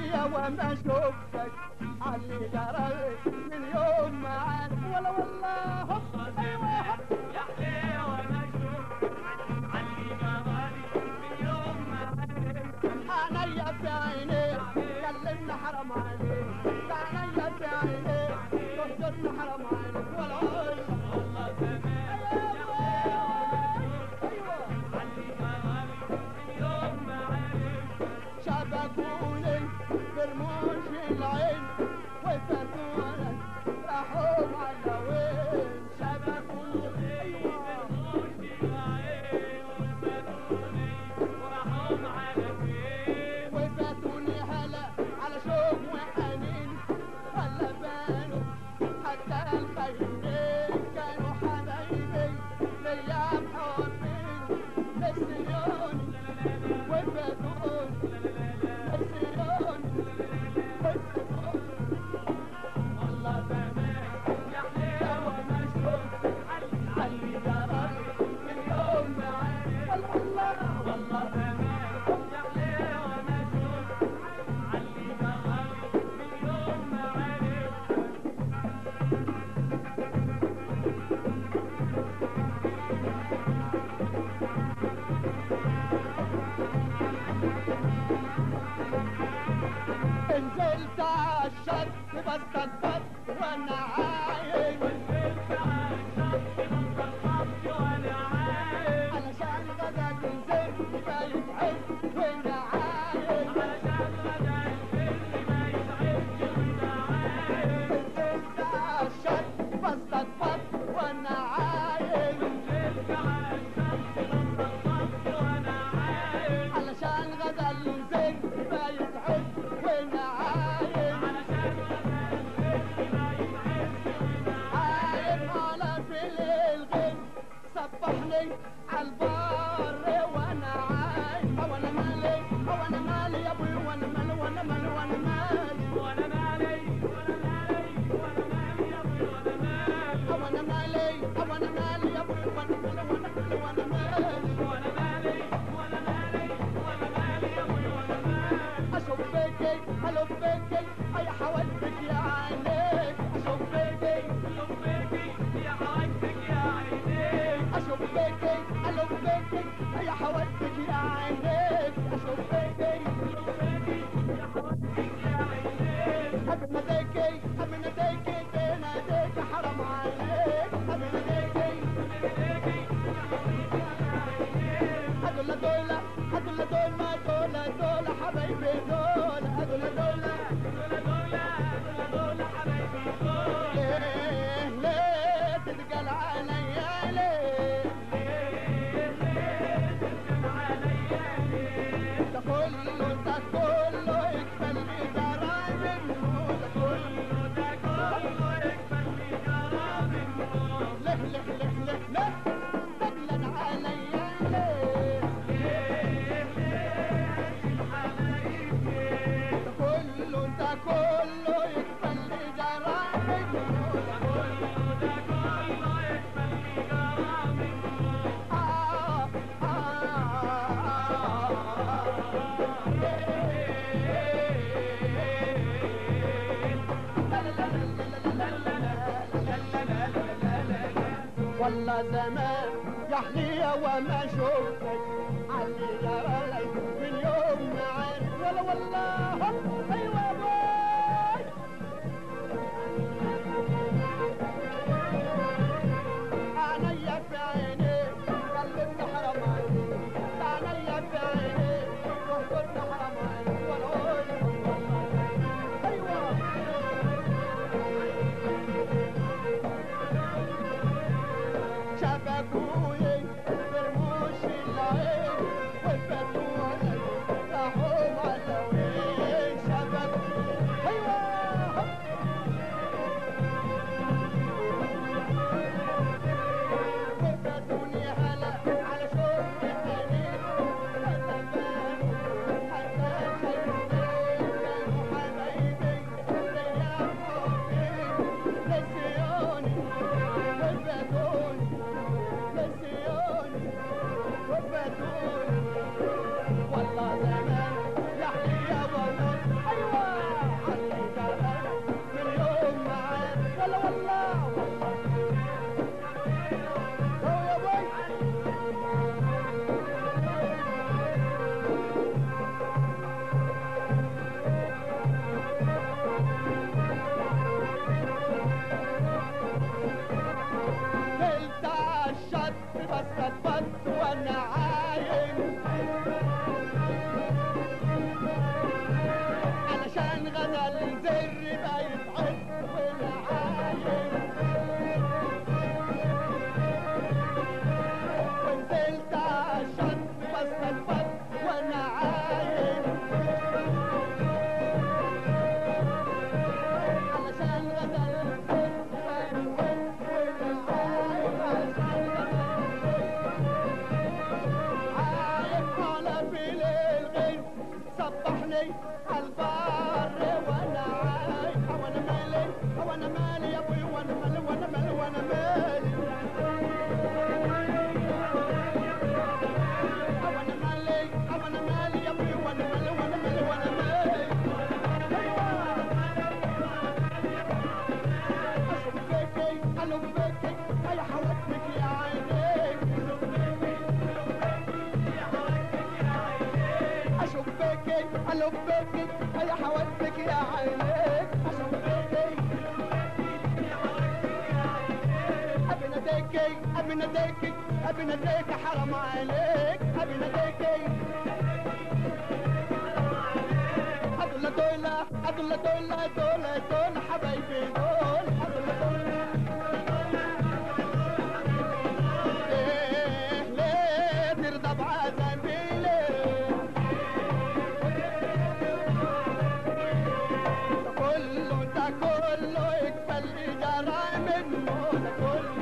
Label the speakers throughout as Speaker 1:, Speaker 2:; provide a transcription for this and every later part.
Speaker 1: عليا وما شفتك علي جرى من يوم ما عاد ولا والله هب ايوه هب
Speaker 2: يا حليوة مشروب علي جرالي من يوم ما
Speaker 1: عينيا في عينيك كلمنا حرام عليك عينيا في عينيك تهجرنا حرام عليك ولا قول
Speaker 2: والله زمان يا حليوة مشروب علي جرالي من يوم ما عرفت
Speaker 1: شبكوني برموش العين وفتونك راحوا على وين شبكوني ايوه وفاتوني هلا على شوق وحنين ولا بانوا حتى الخيرين كانوا حبايبي ليام حبين نسيوني وفاتوني نسيوني وفاتوني
Speaker 2: والله زمان يا حليوة مشروب علي جرالي من يوم ما عرفت
Speaker 1: والله
Speaker 2: والله زمان يا حليوة مشروب علي جرالي من يوم ما عرفت
Speaker 1: نزلت عالشط بستطبط وانا عايش علشان غدا نزلت فيتعب وانا عايش نزلت عالشط بستطبط وانا عايش علشان غدا نزلت فيتعب وانا عايش عايش على في الغيب صبحني عالبر وانا عايش وانا مالي وانا مالي يا ابوي وانا مالي وانا مالي وانا مالي
Speaker 2: وانا مالي وانا مالي وانا مالي يا ابوي وانا مالي
Speaker 1: وانا مالي وانا مالي يا ابوي وانا مالي وانا مالي وانا مالي
Speaker 2: وانا مالي وانا مالي وانا مالي يا ابوي وانا مالي
Speaker 1: اشوف بيكي الف بيكي اي حوالتك يا عينيك اشوف بيكي
Speaker 2: شوف بيكي يا حواجتك يا عينيك
Speaker 1: اشوف بيكي الف بيكي اي حوالتك يا عينيك اشوف بيكي
Speaker 2: شوف بيكي يا حواجتك يا عينيك
Speaker 1: قبل ما ديكي قبل ما ديكي تناديك حرام عليك قبل ما ديكي
Speaker 2: بيكي يا حواجتك يا عينيك
Speaker 1: هدول دول هدول دول ما دول دول حبايبي دول هدول دول
Speaker 2: دول دول دول دول حبايبي دول
Speaker 1: ليه ليه تتقل عليا ليه
Speaker 2: ليه ليه تسكن عليا ليه
Speaker 1: ده كله ده كله يكفل لي جرايم منه ده كله
Speaker 2: ده كله يكفل لي جرام النور
Speaker 1: ليه ليه ليه ليه ليه تقلن عليا ليه
Speaker 2: ليه ليه الحبايب ليه
Speaker 1: ده كله ده كله يكفل لي جرايم منه ده كله
Speaker 2: كله ده كله يكفل لي جرام النور
Speaker 1: آه والله زمان يحيى وما شفتك علي جرالي من يوم ما عرف ولا والله هب، ايوه يا باي عينيا في عينيك قلبنا حرام عليك عينيا في عينيك قلبنا حرام عليك ولا قول ايوه شبكوني برموش العين وفتوني راحوا على وين علشان غدا الزر بيتعب والعايم ونزلت عالشط بستفد وانا عايم علشان غدا الزر بيتعب والعايم علشان غدا عايم على بيل الغيب صبحني عالبر وانا عايم وانا مالي وانا مالي يا ابوي وانا مالي وانا مالي وانا مالي وانا مالي وانا مالي يا ابوي وانا مالي وانا مالي وانا مالي اشوف بيكي الوف بيكي يا حواتك يا عينيك اشوف بيكي الوف بيكي يا حواتك يا عينيك اشوف بيكي ابي ناديكي ابي ناديكي ابي ناديكي حرام عليك ابي ناديكي هدول دول هدول دول دول دول حبايبي دول هدول دول ليه ليه ترضى بعذابي ليه ده كله ده كله يكفى اللي جرى منه ده كله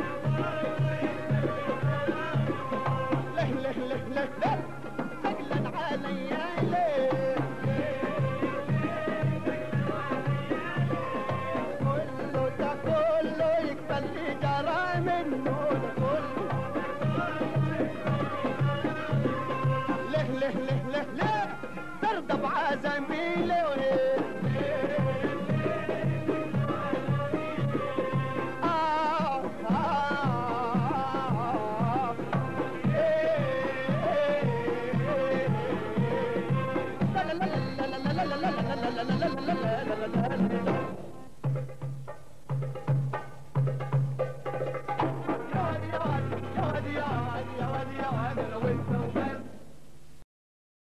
Speaker 1: ليه ليه ليه ليه ليه سجلا عليا ليه كله ده كله يكفى اللي جرى منه ده